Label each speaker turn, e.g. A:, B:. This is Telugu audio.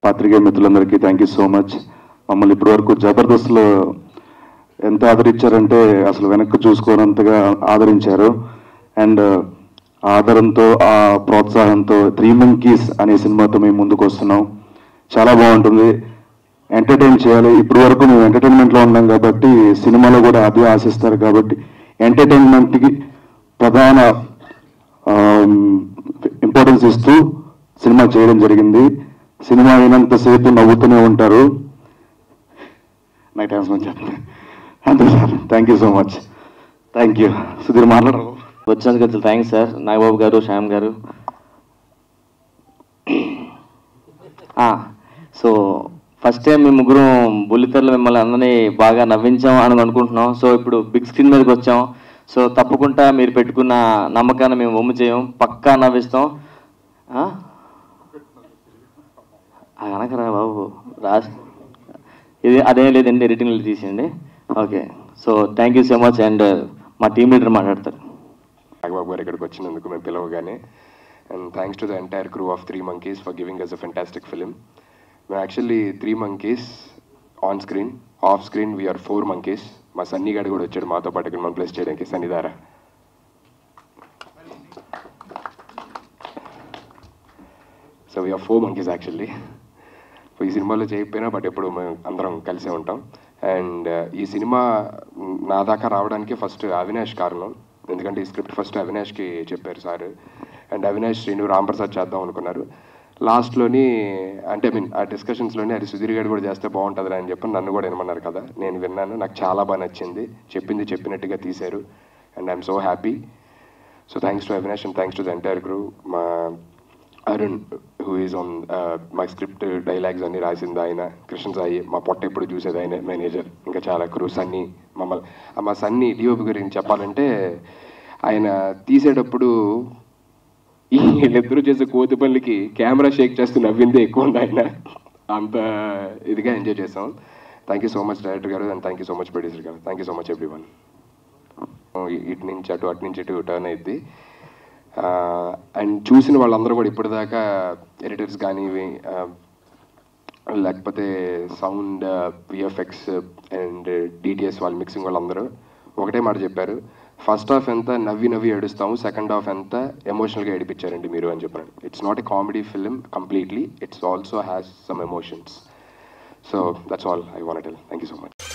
A: పాత్రికేయ మిత్రులందరికీ థ్యాంక్ యూ సో మచ్ మమ్మల్ని ఇప్పటివరకు జబర్దస్త్లో ఎంత ఆదరించారంటే అసలు వెనక్కి చూసుకోనంతగా ఆదరించారు అండ్ ఆదరంతో ఆ ప్రోత్సాహంతో త్రీ మంకీస్ అనే సినిమాతో మేము ముందుకు వస్తున్నాం చాలా బాగుంటుంది ఎంటర్టైన్ చేయాలి ఇప్పటి వరకు మేము ఎంటర్టైన్మెంట్లో ఉన్నాం కాబట్టి సినిమాలో కూడా అదే ఆశిస్తారు కాబట్టి ఎంటర్టైన్మెంట్కి ప్రధాన ఇంపార్టెన్స్ ఇస్తూ సినిమా చేయడం జరిగింది సినిమా అయినంతసేపు నవ్వుతూనే ఉంటారు నాకు థ్యాంక్స్ మంచి అంతే sir thank you so much thank you Sudheer మాట్లాడరు
B: వచ్చినందుకు థ్యాంక్స్ సార్ నాగబాబు గారు శ్యామ్ గారు సో ఫస్ట్ టైం మేము ముగ్గురు బుల్లితెరలో మిమ్మల్ని అందరినీ బాగా నవ్వించాం అని అనుకుంటున్నాం సో ఇప్పుడు బిగ్ స్క్రీన్ మీదకి వచ్చాం సో తప్పకుండా మీరు పెట్టుకున్న నమ్మకాన్ని మేము ఒమ్ము చేయం పక్కా నవ్విస్తాం ఆ? అది అనకరా బాబు రాస్ ఇది అదేం లేదండి ఎడిటింగ్లో తీసింది okay so thank you so much and మా టీం లీడర్ మాట్లాడతారు
C: నాగబాబు గారు ఇక్కడికి వచ్చినందుకు మేము పిలవగానే and thanks to the entire crew of three monkeys for giving us a fantastic film మేము actually three monkeys on screen off screen we are four monkeys మా సన్నీ గారు కూడా వచ్చాడు మాతో పాటు ఇక్కడ మనం ప్లేస్ చేయడానికి సన్నిధార so we are four monkeys actually ఈ సినిమాలో చేయకపోయినా బట్ ఎప్పుడు మేము అందరం కలిసే ఉంటాం అండ్ ఈ సినిమా మ్, నా దాకా రావడానికి ఫస్ట్ అవినాష్ కారణం ఎందుకంటే ఈ స్క్రిప్ట్ ఫస్ట్ అవినాష్కి చెప్పారు సార్ అండ్ అవినాష్ శ్రీను రాంప్రసాద్ చేద్దాం అనుకున్నారు లాస్ట్లోని అంటే ఐ మీన్ ఆ డిస్కషన్స్లోని అది సుధీర్ గారు కూడా చేస్తే బాగుంటుంది అని చెప్పి నన్ను కూడా వినమన్నారు కదా నేను విన్నాను నాకు చాలా బాగా నచ్చింది చెప్పింది చెప్పినట్టుగా తీశారు and I'm so happy so thanks to Avinash and thanks to the entire crew మా అరుణ్ హూ ఈజ్ ఆన్ మా స్క్రిప్ట్ డైలాగ్స్ అన్ని రాసింది ఆయన కృష్ణ సాయి మా పొట్ట ఎప్పుడు చూసేది ఆయన మేనేజర్ ఇంకా చాలా క్రూ సన్నీ మమ్మల్ని ఆ మా సన్నీ డిఓపి గురించి చెప్పాలంటే ఆయన తీసేటప్పుడు ఈ వీళ్ళిద్దరూ చేసే కోతి పనులకి కెమెరా షేక్ చేస్తూ నవ్విందే ఎక్కువ ఉంది ఆయన అంత ఇదిగా ఎంజాయ్ చేసాం thank you so much director garu and thank you so much producer garu thank you so much everyone ఇటు నుంచి అటు అటు నుంచి ఇటు టర్న్ అయింది అండ్ చూసిన వాళ్ళందరూ కూడా ఇప్పటిదాకా ఎడిటర్స్ కానీ ఇవి, ఆ, లేకపోతే సౌండ్ విఎఫ్ఎక్స్ అండ్ డిటిఎస్ వాళ్ళు మిక్సింగ్ వాళ్ళందరూ ఒకటే మాట చెప్పారు ఫస్ట్ హాఫ్ ఎంత నవ్వి నవ్వి ఏడుస్తాము సెకండ్ హాఫ్ ఎంత ఎమోషనల్గా ఏడిపించారండి మీరు అని చెప్పారు it's not a comedy film completely it's also has some emotions so that's all I want tell thank you so much